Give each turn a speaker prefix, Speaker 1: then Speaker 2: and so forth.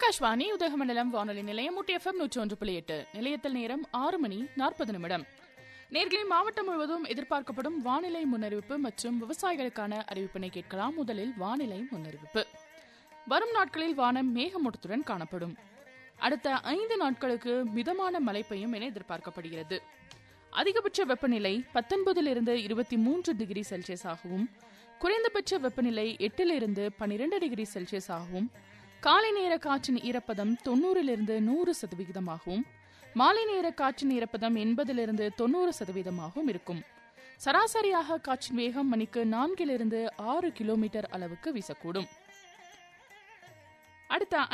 Speaker 1: ஆகாஷ்வாணி உதகமண்டலம் வானொலி நிலையம் ஊட்டி எஃப்எம் நூற்றி ஒன்று புள்ளி எட்டு நிலையத்தில் நேரம் ஆறு மணி நாற்பது நிமிடம் நேர்களை மாவட்டம் முழுவதும் எதிர்பார்க்கப்படும் வானிலை முன்னறிவிப்பு மற்றும் விவசாயிகளுக்கான அறிவிப்பினை கேட்கலாம் முதலில் வானிலை முன்னறிவிப்பு வரும் நாட்களில் வானம் மேகமூட்டத்துடன் காணப்படும் அடுத்த ஐந்து நாட்களுக்கு மிதமான மழை பெய்யும் என எதிர்பார்க்கப்படுகிறது அதிகபட்ச வெப்பநிலை பத்தொன்பதிலிருந்து இருபத்தி மூன்று டிகிரி செல்சியஸ் ஆகவும் குறைந்தபட்ச வெப்பநிலை எட்டிலிருந்து பனிரெண்டு டிகிரி செல்சியஸ் ஆகவும் காலை நேர காற்றின் ஈரப்பதம் தொண்ணூறிலிருந்து நூறு சதவிகிதமாகவும் மாலை நேர காற்றின் ஈரப்பதம் எண்பதிலிருந்து தொண்ணூறு சதவீதமாகவும் இருக்கும் சராசரியாக காற்றின் வேகம் மணிக்கு நான்கிலிருந்து ஆறு கிலோமீட்டர் அளவுக்கு வீசக்கூடும் அடுத்த